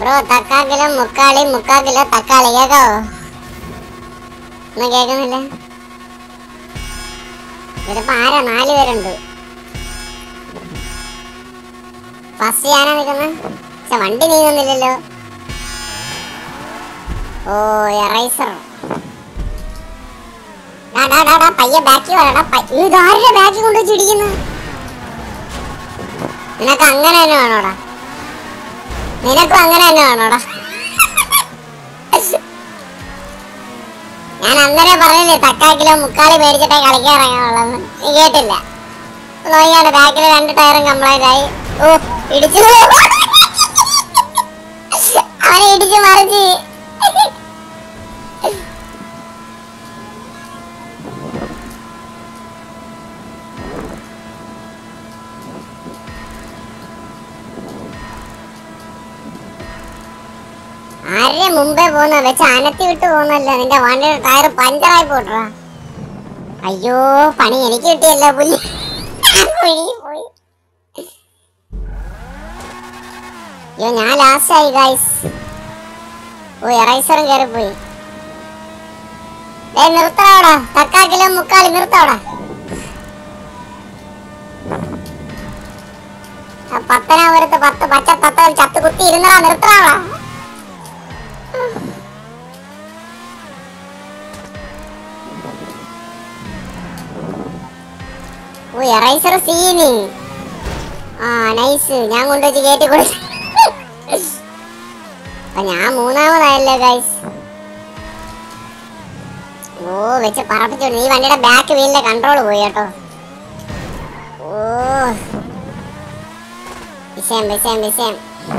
Bro തക്കാക്കിലോ Mukkali മുക്കാക്കിലോ തക്കാളി കേക്കാവോ ഒന്നും കേൾക്കുന്നില്ല ഇതിപ്പോ ആരാ നാല് പേരുണ്ട് ഫസ്റ്റ് ഞാനാ നിൽക്കുന്ന പക്ഷെ വണ്ടി നീങ്ങുന്നില്ലല്ലോ ഓ എറൈസർ പയ്യെ ബാക്കി വരടാ ഇതാരുടെ ബാക്കി കൊണ്ട് വെച്ചിടിക്കുന്നു നിനക്ക് അങ്ങനെ തന്നെ വേണോടാ നിനക്കും അങ്ങനെ തന്നെ വേണോടാ ഞാൻ അന്നേരം പറഞ്ഞില്ലേ തക്കാക്കിലോ മുക്കാളി മേടിച്ചിട്ടേ കളിക്കാൻ ഇറങ്ങാനുള്ളതെന്ന് നീ കേട്ടില്ല നോക്കിയാണ് ബാക്കിൽ രണ്ട് ടയറും കംപ്ലൈന്റ് ആയി ഓ ഇടിച്ചു അവനെ ഇടിച്ചു മറിച്ച് ആരുടെ മുമ്പേ പോകുന്ന വെച്ച് അനത്തി വിട്ട് പോകുന്നല്ലോ നിന്റെ വണ്ടിയുടെ ടയർ പഞ്ചറായി പോട്ടാ അയ്യോ പണി എനിക്ക് കിട്ടിയല്ലോ പുല്ല് കുഴി പോയി അയ്യോ ഞാൻ ലാസ്റ്റ് ആയി ഗൈസ് ഓ എറൈസറും കയറി പോയി ഏ നിർത്തടാ തക്കാക്കിലോ മുക്കാളി നിർത്തടാ ആ പത്തനാപുരത്ത് പത്ത് പച്ച തത്തകൾ ചത്ത് കുത്തി ഇരുന്നടാ നിർത്തടാ ഓ എറൈസർ സീന് ആ നൈസ് ഞാൻ കൊണ്ടുവച്ച് കയറ്റി കൊടുത്തു അപ്പൊ ഞാൻ മൂന്നാമതായല്ലേ ഗൈസ് ഓ വെച്ച് പറപ്പിച്ചു ഈ വണ്ടിയുടെ ബാക്ക് വീലിന്റെ കൺട്രോൾ പോയി കേട്ടോ ഓ വിഷയം വിഷയം വിഷയം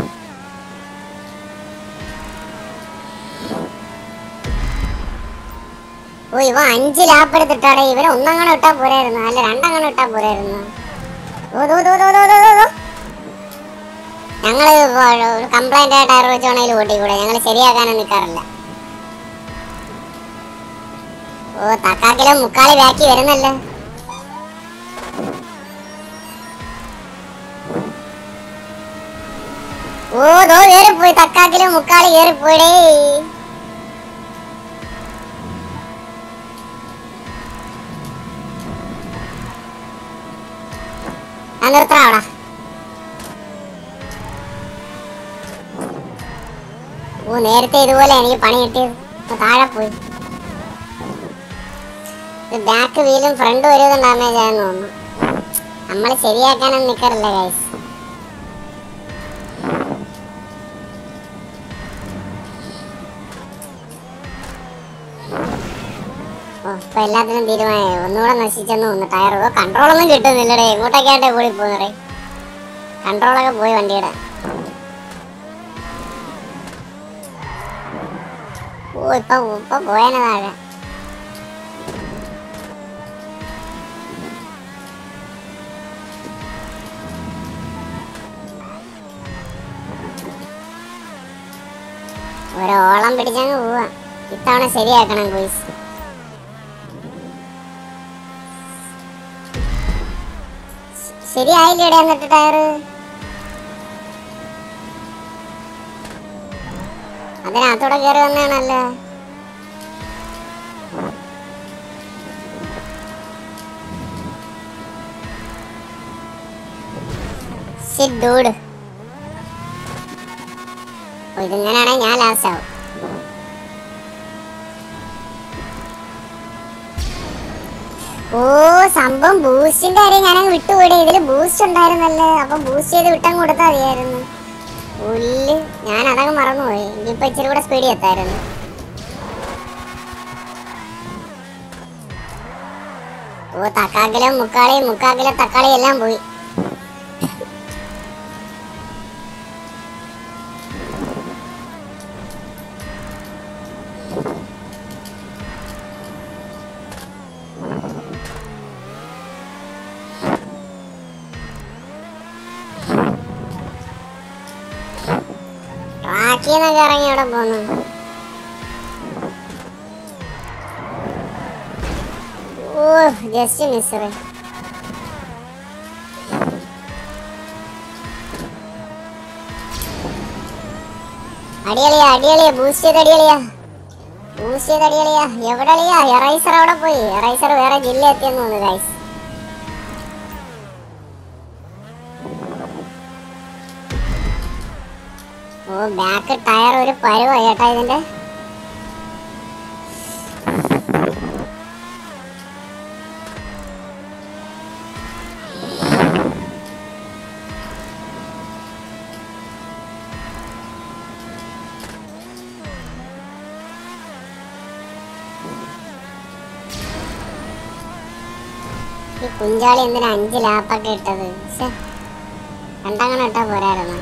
ഓ ഇവ അഞ്ച് ലാപ്പ് എടുത്തിട്ടാടെ ഇവരെ ഒന്നങ്ങനെ ഇട്ടാ പോരായിരുന്നു അല്ല രണ്ടങ്ങനെ ഇട്ടാ പോരായിരുന്നു ഓ ദോ ദോ ദോ ദോ ദോ ദോ ദോ. ഞങ്ങള് കംപ്ലൈന്റ് ആയ ടയർ വെച്ചോണേൽ ഓട്ടിക്കൂടെ ഞങ്ങൾ ശരിയാക്കാനും നിൽക്കാറില്ല ഓ തക്കാക്കിലോ മുക്കാളി ബാക്കി വരുന്നല്ലേ ഓ ദോ കേറിപ്പോയി തക്കാക്കിലോ മുക്കാളി കേറിപ്പോയിടേ ആ നിർത്തണം അവിടെ ഓ നേരത്തെ ഇതുപോലെ എനിക്ക് പണി കിട്ടിയത് ഇപ്പൊ താഴെ പോയി ബാക്ക് വീലും ഫ്രണ്ട് വരുന്നത് ഡാമേജ് ആയെന്ന് തോന്നുന്നു നമ്മൾ ശരിയാക്കാനൊന്നും നിൽക്കാറില്ല ഗൈസ് ഓ ഇപ്പൊ എല്ലാത്തിനും തീരുമാനമായി ഒന്നുകൂടെ നശിച്ചെന്ന് തോന്നുന്നു ടയർ ഓ കൺട്രോളൊന്നും കിട്ടുന്നില്ലടേ എങ്ങോട്ടൊക്കെയാട്ടെ കൂടി പോകുന്നടേ കൺട്രോളൊക്കെ പോയി വണ്ടിയുടെ ഓ ഇപ്പൊ ഇപ്പൊ പോയേനെ താഴെ ഒരോളം പിടിച്ചങ്ങ് പോവാ ഇത്തവണ ശരിയാക്കണം കുയിസ് ശരിയായില്ലേടെ എന്നിട്ട് ടയറ് അതിനകത്തൂടെ കയറി വന്നാണല്ലേ Shit, dude. ഓ, ഇതിങ്ങനെയാണെങ്കിൽ ഞാൻ ലാസ്റ്റ് ആവും ഓ സംഭവം ബൂസ്റ്റിന്റെ കാര്യം ഞാനങ്ങ് വിട്ടുപോയി ഇതില് ബൂസ്റ്റ് ഉണ്ടായിരുന്നല്ലേ അപ്പം ബൂസ്റ്റ് ചെയ്ത് വിട്ടങ്ങ് കൊടുത്താൽ മതിയായിരുന്നു ഉല്ല് ഞാൻ അതങ്ങ് മറന്നുപോയി ഇനിയിപ്പോ ഇച്ചിരി കൂടെ സ്പീഡിൽ എത്തായിരുന്നു ഓ തക്കാക്കിലോ മുക്കാളി മുക്കാക്കിലോ തക്കാളി എല്ലാം പോയി ട്രാക്കിന്നൊക്കെ ഇറങ്ങി അവിടെ പോന്നു ഓ ജസ്റ്റ് മിസ്സറേ അടിയളിയാ അടിയളിയാ ബൂസ്റ്റ് ചെയ്ത് അടിയളിയാ ബൂസ്റ്റ് ചെയ്ത് അടിയളിയാ എവിടെ അളിയാ എറൈസർ അവിടെ പോയി എറൈസർ വേറെ ജില്ല എത്തിയെന്ന് തോന്നുന്നു ഗൈസ് ഓ ബാക്ക് ടയർ ഒരു പരുവാ ചേട്ടാ ഇതിന്റെ ഈ കുഞ്ചാളി എന്തിനാ അഞ്ച് ലാപ്പൊക്കെ ഇട്ടത് ശ്ശെ. രണ്ടങ്ങനെ ഇട്ടാ പോരായിരുന്നു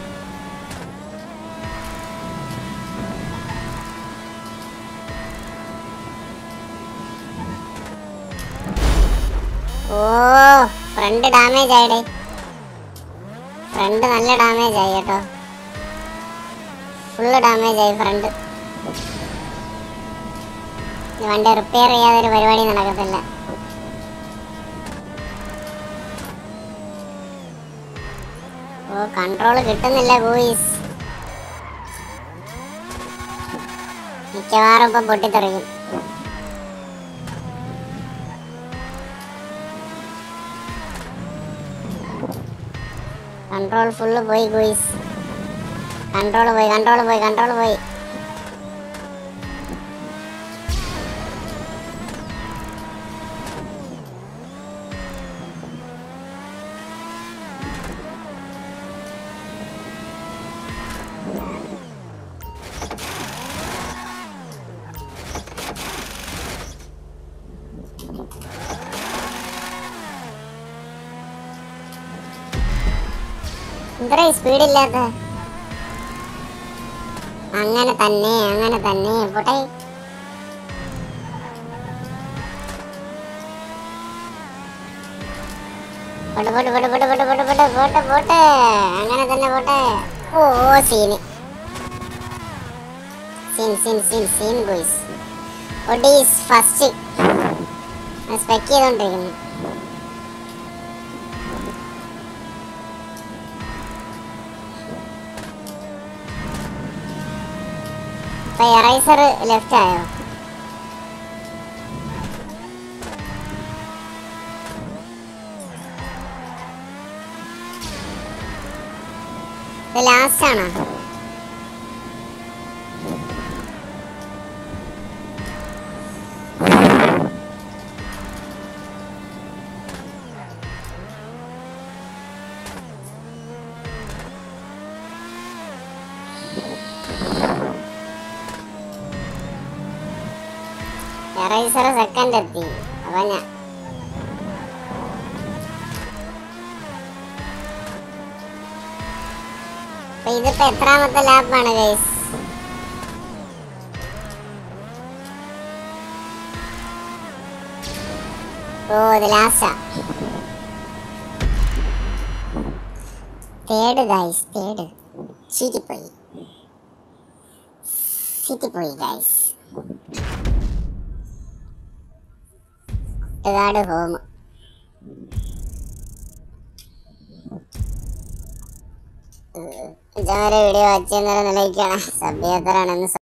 ഓ ഫ്രണ്ട് ഡാമേജ് ആയിടേ ഫ്രണ്ട് നല്ല ഡാമേജ് ആയി കേട്ടോ ഫുള്ള് ഡാമേജ് ആയി ഫ്രണ്ട് ഈ വണ്ടി റിപ്പയർ ചെയ്യാതെ ഒരു പരിപാടി നടക്കത്തില്ല ഓ കൺട്രോൾ കിട്ടുന്നില്ല ഗൂയിസ് മിക്കവാറും ഇപ്പൊ പൊട്ടിത്തെറിക്കും കൺട്രോൾ ഫുള്ള് പോയി ഗൂയിസ് കൺട്രോൾ പോയി കൺട്രോൾ പോയി കൺട്രോൾ പോയി ഇത്ര സ്പീഡില്ലാത്ത അങ്ങനെ തന്നെ അങ്ങനെ തന്നെ പോട്ടെ പോട്ടെ പോട്ടെ പോട്ടെ പോട്ടെ പോട്ടെ പോട്ടെ പോട്ടെ പോട്ടെ പോട്ടെ അങ്ങനെ തന്നെ പോട്ടെ ഓ scene scene scene scene scene boys ഒഡീസ് ഫസ്റ്റ് സ്പെക്ക് ചെയ്തോണ്ടിരിക്കുന്നു ഇപ്പൊ എറൈസർ ലെഫ്റ്റ് ആയോ ഇത് ലാസ്റ്റ് ആണോ എറൈസർ സെക്കൻഡ് എത്തി അപ്പൊ ഞാൻ അപ്പൊ ഇതിപ്പോ എത്രാമത്തെ ലാപ്പാണ് ഗൈസ് ഓ ഇത് ലാസ്റ്റാ തേർഡ് ഗൈസ് തേർഡ് ചീറ്റിപ്പോയി ചീറ്റിപ്പോയി ഗൈസ് ഇതാണ് ഹോം വീഡിയോ വാച്ച് ചെയ്യുന്നവരെ നിലയ്ക്കാണ് സഭ്യത്തരാണെന്ന്